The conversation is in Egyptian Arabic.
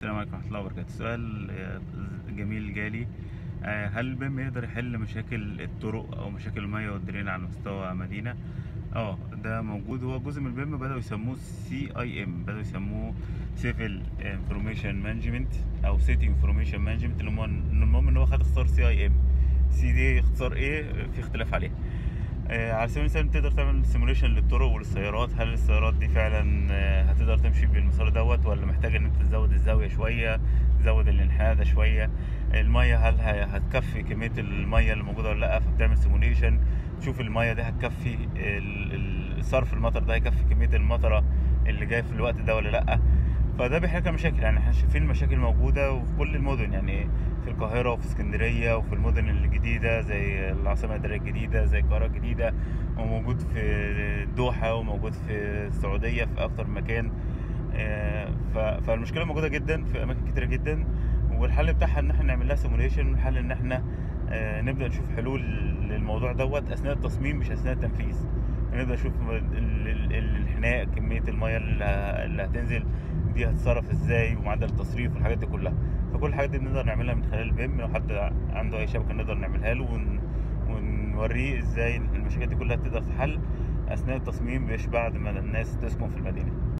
السلام عليكم ورحمة الله وبركاته سؤال آه، جميل جالي آه، هل البيم يقدر يحل مشاكل الطرق او مشاكل المياه والدرين على مستوى مدينة اه ده موجود هو جزء من البيم بدأوا يسموه سي اي ام بدأوا يسموه سيفل انفورميشن مانجمنت او سيتي انفورميشن مانجمنت المهم ان هو خد اختصار سي اي ام سي دي اختصار ايه في اختلاف عليه آه، على سبيل المثال تقدر تعمل سيموليشن للطرق وللسيارات هل السيارات دي فعلا آه، هتقدر تمشي بالمسار دوت ولا محتاج ان انت تزود الزاويه شويه تزود الانحناء ده شويه الميه هل ه- هتكفي كميه الميه اللي موجوده ولا لا فبتعمل سيموليشن تشوف الميه دي هتكفي ال- ال- صرف المطر ده هيكفي كميه المطره اللي جايه في الوقت ده ولا لا فده بيحل لك مشاكل يعني احنا شايفين المشاكل موجوده وفي كل المدن يعني في القاهره وفي اسكندريه وفي المدن الجديده زي العاصمه الاداريه الجديده زي القاهره الجديده وموجود في الدوحه وموجود في السعوديه في اكتر من مكان آه، ف- فالمشكله موجوده جدا في اماكن كتيره جدا والحل بتاعها ان احنا نعمل لها سيموليشن والحل ان احنا آه، نبدا نشوف حلول للموضوع دوت اثناء التصميم مش اثناء التنفيذ نبدا نشوف ال- ال- ال- الانحناء كميه الميه اللي ه- اللي هتنزل دي هتتصرف ازاي ومعدل التصريف والحاجات دي كلها فكل الحاجات دي بنقدر نعملها من خلال البيم لو حد عنده اي شبكه نقدر نعملها له ون... ونوريه ازاي المشاكل دي كلها تقدر تحل اثناء التصميم مش بعد ما الناس تسكن في المدينه